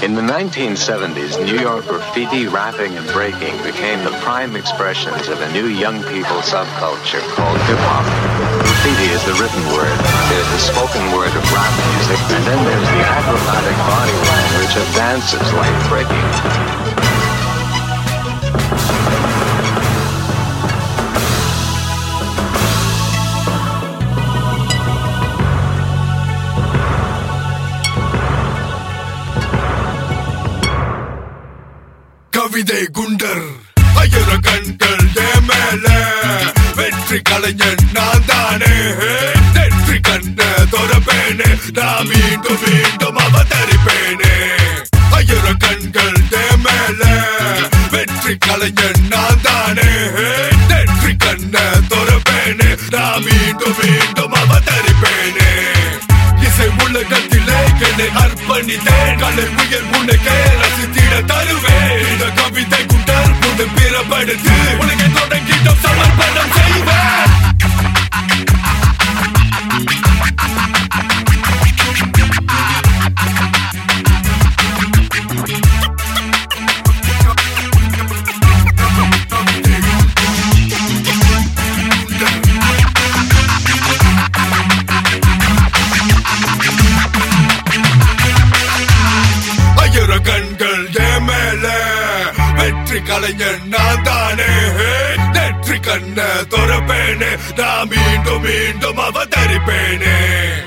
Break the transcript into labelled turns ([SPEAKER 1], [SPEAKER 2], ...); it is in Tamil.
[SPEAKER 1] In the 1970s, New York graffiti, rapping, and breaking became the prime expressions of a new young people subculture called hip hop. Graffiti is the written word, there's the spoken word of rap music, and then there's the acrobatic body language of dances like breaking.
[SPEAKER 2] கவிதை குண்டர் ஆயிர கண்கள் என் மேல வெற்றி கலைஞன் நான் தானே வெற்றி கண்ண தொரப்பேனே நான் மீண்டும் மீண்டும் அவதரிப்பேனே ஆயிர கண்கள் என் மேல வெற்றி கலைஞன் நான் தானே வெற்றி கண்ண தொரப்பேனே நான் மீண்டும் மீண்டும் அவதரிப்பேனே இசை உலகத்திலே என்னை அர்ப்பணித்தேன் கலை உயர் உனக்கே ரசித்திட தருவேன் இந்த கவிதை குண்டர் புது பிறப்படுத்து உனக்கு தொடங்கிட்டோம் சமர்ப்பணம் செய்வேன் ஆயிர கண்கள் என் மேல வெற்றி கலைஞன் நான் தானே நெற்றி கண்ண தொரப்பேனே நான் மீண்டும் மீண்டும் அவதரிப்பேனே